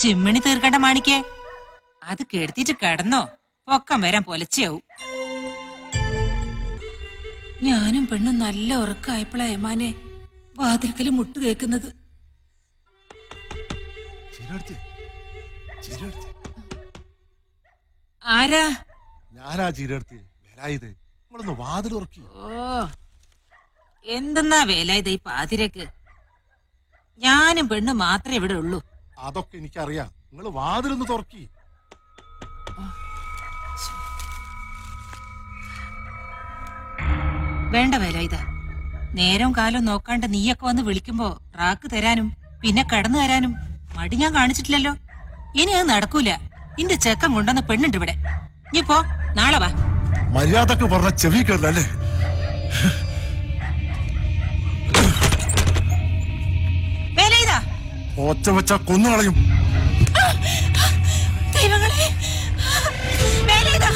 ചിമ്മിണി തീർക്കണ്ട മാണിക്കേ അത് കെടുത്തിട്ട് കിടന്നോ പൊക്കം വരാൻ പൊലച്ചയാവും ഞാനും പെണ്ണും നല്ല ഉറക്കായപ്പോഴാ ഏമാനെ വാതിൽക്കല് മുട്ട് കേക്കുന്നത് ചിരടുത്ത് ചിരടുത്ത് ആരാ ഞാനാ ചിരടുത്ത് വരായത് നിങ്ങളൊന്ന് വാതിൽ ഉറക്കി ഓ എന്തെന്നാ വേല ഇത് ഈ പാതിരക്ക് ഞാനും പെണ്ണും മാത്രമേ ഇവിടെ ഉള്ളൂ അതൊക്കെ എനിക്കറിയാം നിങ്ങൾ വാതിലൊന്ന് തുറക്കി വേണ്ട വേല ഇതാ നേരം കാലം നോക്കാണ്ട് നീയൊക്കെ വന്ന് വിളിക്കുമ്പോ റാക്ക് തരാനും പിന്നെ കടന്നു തരാനും മടി ഞാൻ കാണിച്ചിട്ടില്ലല്ലോ ഇനി അത് നടക്കൂല ഇന്റെ ചെക്കൻ കൊണ്ടുവന്ന പെണ്ണുണ്ട് ഇവിടെ നീ പോ നാളെ വാ മര്യാദക്ക് പറഞ്ഞ ചെവി കേട്ടല്ലേ വേല ഇതാ ഒച്ച വെച്ച കൊന്നുകളയും ദൈവങ്ങളെ വേല ഇതാ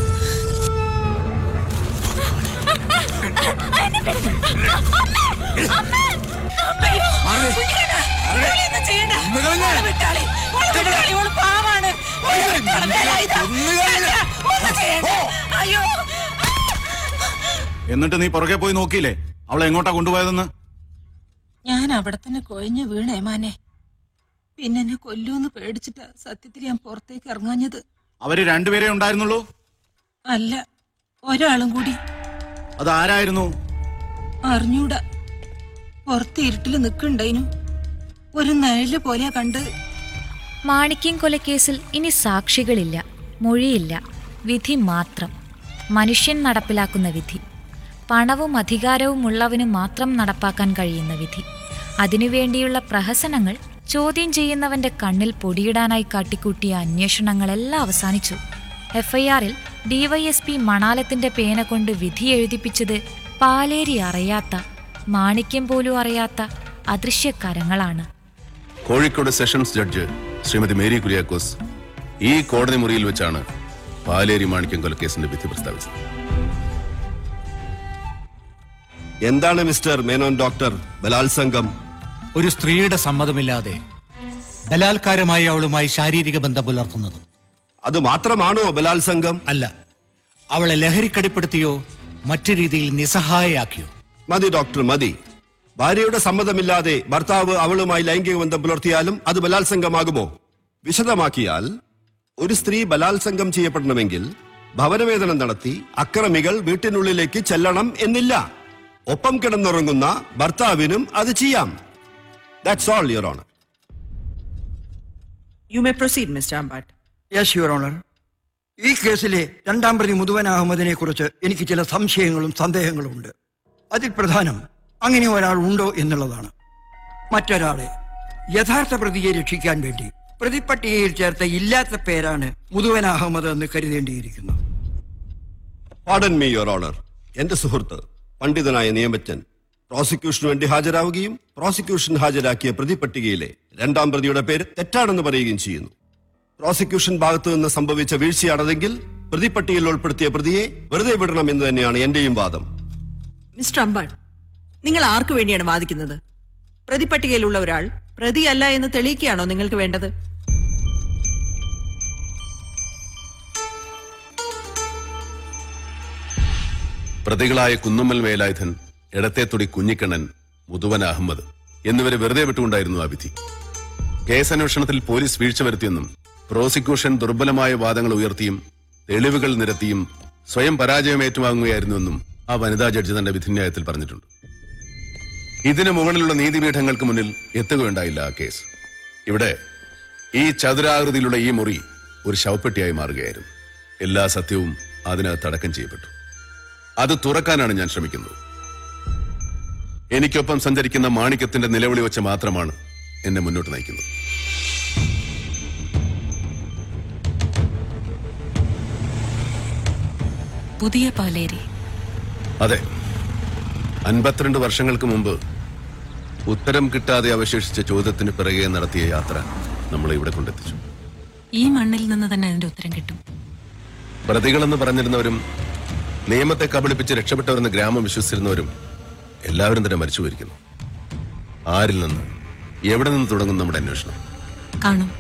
അയ്യോ എന്നിട്ട് നീ പുറകെ പോയി നോക്കിയില്ലേ അവളെ എങ്ങോട്ടാ കൊണ്ടുപോയതെന്ന് ഞാൻ അവിടെ തന്നെ കൊഴിഞ്ഞു വീണേ മാനെ പിന്നെ എന്നെ കൊല്ലൂന്ന് പേടിച്ചിട്ടാ സത്യത്തിൽ ഞാൻ പുറത്തേക്ക് ഇറങ്ങാഞ്ഞത് അവര് രണ്ടുപേരെ ഉണ്ടായിരുന്നുള്ളൂ അല്ല ഒരാളും കൂടി അത് ആരായിരുന്നു അറിഞ്ഞൂടാ പുറത്ത് ഇരുട്ടില് നിക്കണ്ടായിനു ഒരു നിഴല് പോലെയാ കണ്ടത് മാണിക്യം കൊലക്കേസിൽ ഇനി സാക്ഷികളില്ല മൊഴിയില്ല വിധി മാത്രം മനുഷ്യൻ നടപ്പിലാക്കുന്ന വിധി പണവും അധികാരവും ഉള്ളവന് മാത്രം നടപ്പാക്കാൻ കഴിയുന്ന വിധി അതിനുവേണ്ടിയുള്ള പ്രഹസനങ്ങൾ ചോദ്യം ചെയ്യുന്നവന്റെ കണ്ണിൽ പൊടിയിടാനായി കാട്ടിക്കൂട്ടിയ അന്വേഷണങ്ങളെല്ലാം അവസാനിച്ചു എഫ്ഐആറിൽ ഡിവൈഎസ്പി മണാലത്തിന്റെ പേന കൊണ്ട് വിധി എഴുതിപ്പിച്ചത് പാലേരി അറിയാത്ത മാണിക്യം പോലും അറിയാത്ത അദൃശ്യകരങ്ങളാണ് Kozhikode sessions judge Shrimati Mary Kuriakose ഈ കോടതി മുറിയിൽ വെച്ചാണ് പാലേരി മാണിക്യം കൊലക്കേസിന്റെ വിധി പ്രസ്താവിച്ചത് എന്താണ് മിസ്റ്റർ മേനോൻ ഡോക്ടർ ബലാത്സംഗം ഒരു സ്ത്രീയുടെ സമ്മതമില്ലാതെ ബലാത്കാരമായി അവളുമായി ശാരീരിക ബന്ധം പുലർത്തുന്നത് അത് മാത്രമാണോ ബലാത്സംഗം അല്ല അവളെ ലഹരിക്കടിപ്പെടുത്തിയോ മറ്റു രീതിയിൽ നിസ്സഹായയാക്കിയോ മതി ഡോക്ടർ മതി ഭാര്യയുടെ സമ്മതമില്ലാതെ ഭർത്താവ് അവളുമായി ലൈംഗിക ബന്ധം പുലർത്തിയാലും അത് ബലാത്സംഗമാകുമോ വിശദമാക്കിയാൽ ഒരു സ്ത്രീ ബലാത്സംഗം ചെയ്യപ്പെടണമെങ്കിൽ ഭവനവേദനം നടത്തി അക്രമികൾ വീട്ടിനുള്ളിലേക്ക് ചെല്ലണം എന്നില്ല ഒപ്പം കിടന്നുറങ്ങുന്ന ഭർത്താവിനും അത് ചെയ്യാം that's all your honour You may proceed, Mr. Ambat. Yes your honour ഈ കേസിലെ രണ്ടാം പ്രതി മുതുവൻ അഹമ്മദിനെ കുറിച്ച് എനിക്ക് ചില സംശയങ്ങളും സന്ദേഹങ്ങളും ഉണ്ട് അതിൽ പ്രധാനം അങ്ങനെ ഒരാൾ ഉണ്ടോ എന്നുള്ളതാണ് മറ്റൊരാളെ യഥാർത്ഥ പ്രതിയെ രക്ഷിക്കാൻ വേണ്ടി പ്രതിപ്പട്ടികയിൽ ചേർത്ത ഇല്ലാത്ത പേരാണ് മുതുവൻ അഹമ്മദ് എന്ന് കരുതേണ്ടിയിരിക്കുന്നു പാർഡൻ മീ യുവർ ഓണർ എന്റെ സുഹൃത്ത് പണ്ഡിതനായ നിയമജ്ഞൻ പ്രോസിക്യൂഷന് വേണ്ടി ഹാജരാവുകയും പ്രോസിക്യൂഷൻ ഹാജരാക്കിയ പ്രതിപട്ടികയിലെ രണ്ടാം പ്രതിയുടെ പേര് തെറ്റാണെന്ന് പറയുകയും ചെയ്യുന്നു പ്രോസിക്യൂഷൻ ഭാഗത്തു നിന്ന് സംഭവിച്ച വീഴ്ചയാണതെങ്കിൽ പ്രതിപട്ടികയിൽ ഉൾപ്പെടുത്തിയ പ്രതിയെ വെറുതെ വിടണം എന്ന് തന്നെയാണ് എന്റെയും വാദം മിസ്റ്റർ അമ്പാട് നിങ്ങൾ ആർക്കു വേണ്ടിയാണ് വാദിക്കുന്നത് പ്രതിപട്ടികയിലുള്ള ഒരാൾ പ്രതിയല്ല എന്ന് തെളിയിക്കുകയാണോ നിങ്ങൾക്ക് വേണ്ടത് പ്രതികളായ കുന്നുമ്മൽ വേലായുധൻ എടത്തേത്തൊടി കുഞ്ഞിക്കണ്ണൻ മുതുവൻ അഹമ്മദ് എന്നിവരെ വെറുതെ വിട്ടുകൊണ്ടായിരുന്നു ആ വിധി കേസന്വേഷണത്തിൽ പോലീസ് വീഴ്ച വരുത്തിയെന്നും പ്രോസിക്യൂഷൻ ദുർബലമായ വാദങ്ങൾ ഉയർത്തിയും തെളിവുകൾ നിരത്തിയും സ്വയം പരാജയം ഏറ്റുവാങ്ങുകയായിരുന്നുവെന്നും ആ വനിതാ ജഡ്ജി തന്റെ വിധിന്യായത്തിൽ പറഞ്ഞിട്ടുണ്ട് ഇതിനു മുകളിലുള്ള നീതിപീഠങ്ങൾക്ക് മുന്നിൽ എത്തുകയുണ്ടായില്ല ആ കേസ് ഇവിടെ ഈ ചതുരാകൃതിയിലുള്ള ഈ മുറി ഒരു ശവപ്പെട്ടിയായി മാറുകയായിരുന്നു എല്ലാ സത്യവും അതിനകത്ത് അടക്കം ചെയ്യപ്പെട്ടു അത് തുറക്കാനാണ് ഞാൻ ശ്രമിക്കുന്നത് എനിക്കൊപ്പം സഞ്ചരിക്കുന്ന മാണിക്യത്തിന്റെ നിലവിളി വെച്ച് മാത്രമാണ് എന്നെ മുന്നോട്ട് നയിക്കുന്നത് പുതിയ പാലേരി അതെ അൻപത്തിരണ്ട് വർഷങ്ങൾക്ക് മുമ്പ് ഉത്തരം കിട്ടാതെ അവശേഷിച്ച ചോദ്യത്തിന് പിറകെ നടത്തിയ യാത്ര നമ്മളെ ഇവിടെ കൊണ്ടെത്തിച്ചു ഈ മണ്ണിൽ നിന്ന് തന്നെ അതിന്റെ ഉത്തരം കിട്ടും പ്രതികളെന്ന് പറഞ്ഞിരുന്നവരും നിയമത്തെ കബളിപ്പിച്ച് രക്ഷപ്പെട്ടവരെന്ന് ഗ്രാമം വിശ്വസിച്ചിരുന്നവരും എല്ലാവരും തന്നെ മരിച്ചു പോയിരിക്കുന്നു ആരിൽ നിന്ന് എവിടെ നിന്ന് തുടങ്ങും നമ്മുടെ അന്വേഷണം കാണും